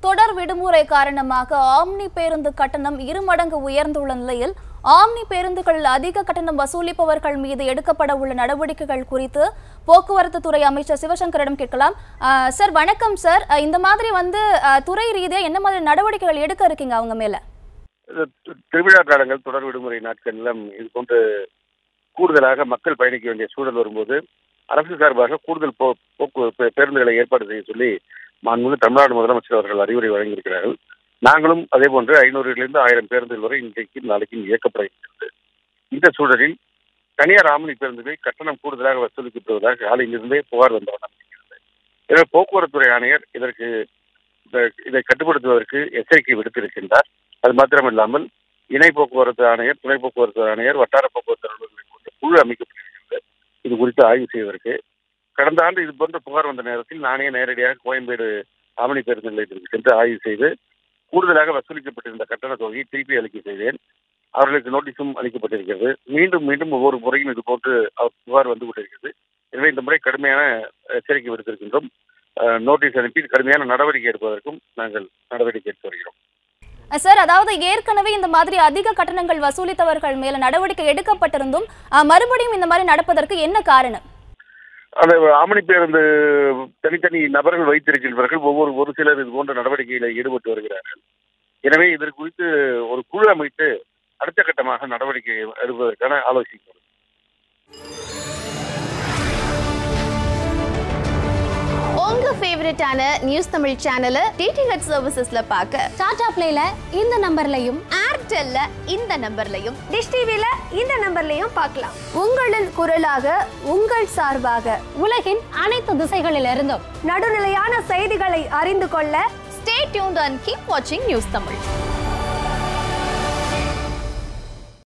தொடர் விடுமுறை காரணமாக ஆம்னி பேருந்து கட்டணம் இருமடங்கு உயர்ந்துள்ள நிலையில் ஆம்னி பேருந்துகளில் அதிக கட்டணம் வசூலிப்பவர்கள் மீது எடுக்கப்பட உள்ள நடவடிக்கைகள் குறித்து போக்குவரத்து துறை அமைச்சர் சிவசங்கரிடம் கேட்கலாம் அஹ், சார் வணக்கம் சார் அஹ், இந்த மாதிரி வந்து அஹ், துறை ரீதியா என்ன மாதிரி நடவடிக்கைகள் எடுக்க இருக்கீங்க அவங்க மேல இது தி- திருவிழா காலங்கள் தொடர் விடுமுறை நாட்களிலும் இது போன்று கூடுதலாக மக்கள் பயணிக்க வேண்டிய சூழல் வரும்போது அரசு சார்பாக கூடுதல் போ போக்கு பே- பேருந்துகளை ஏற்பாடு செய்ய சொல்லி மாண்புமிகு தமிழ்நாடு முதலமைச்சர் அவர்கள் அறிவுரை வழங்கியிருக்கிறார்கள் நாங்களும் அதே போன்று ஐநூறிலிருந்து ஆயிரம் பேருந்துகள் வரை இன்றைக்கும் நாளைக்கும் இயக்கப்பட இருக்கிறது இந்த சூழலில் தனியார் ஆம்னி பேருந்துகளில் கட்டணம் கூடுதலாக வசூலிக்கப்படுவதாக காலையிலிருந்தே புகார் வந்த வண்ணம் இருக்கிறது எனவே போக்குவரத்துறை ஆணையர் இதற்கு இந்த- இதை கட்டுப்படுத்துவதற்கு எச்சரிக்கை விடுத்திருக்கின்றார் அது மாத்திரமில்லாமல் இணை போக்குவரத்து ஆணையர் துணை போக்குவரத்து ஆணையர் வட்டார போக்குவரத்து அலுவலர்களை கொண்ட குழு அமைக்கப்பட்டிருக்கிறது இது குறித்து ஆய்வு செய்வதற்கு கடந்த ஆண்டு இது போன்ற புகார் வந்த நேரத்தில் நானே நேரடியாக கோயம்பேடு ஆவணி பேருந்து நிலையத்திற்கு சென்று ஆய்வு செய்து கூடுதலாக வசூலிக்கப்பட்டிருந்த கட்டண தொகையை திருப்பி அளிக்க செய்தேன் அவர்களுக்கு நோட்டீஸும் அளிக்கப்பட்டிருக்கிறது மீண்டும் மீண்டும் ஒவ்வொரு முறையும் இது போன்று அவர் புகார் வந்து கொண்டிருக்கிறது எனவே இந்த முறை கடுமையான எச்சரிக்கை விடுத்திருக்கின்றோம் அஹ், நோட்டீஸ் அனுப்பி கடுமையான நடவடிக்கை எடுப்பதற்கும் நாங்கள் நடவடிக்கை எடுத்து வருகிறோம் அஹ், சார் அதாவது ஏற்கனவே இந்த மாதிரி அதிக கட்டணங்கள் வசூலித்தவர்கள் மேல நடவடிக்கை எடுக்கப்பட்டிருந்தும் அஹ், மறுபடியும் இந்த மாதிரி நடப்பதற்கு என்ன காரணம் அந்த ஆமணி பேருந்து தனித்தனி நபர்கள் வைத்திருக்கின்றவர்கள் ஒவ்வொரு ஒரு சிலர் இது போன்ற நடவடிக்கைகளில் ஈடுபட்டு வருகிறார்கள் எனவே இதற்கு குறித்து ஒரு குழு அமைத்து அடுத்த கட்டமாக நடவடிக்கை எடுப்பதற்கான ஆலோசிக்கிறோம் உங்க ஃபேவரட்டான நியூஸ் தமிழ் சேனலை டிடிஹெச் சர்வீசஸ்ல பார்க்க டாடா பிளேல இந்த நம்பர்லையும் ஏர்டெல்ல இந்த நம்பர்லையும் டிஷ் டிவில இந்த நம்பர்லையும் பார்க்கலாம் உங்களின் குரலாக உங்கள் சார்பாக உலகின் அனைத்து திசைகளிலிருந்தும் நடுநிலையான செய்திகளை அறிந்து கொள்ள ஸ்டே டியூன்ட் அண்ட் கீப் வாட்சிங் நியூஸ் தமிழ்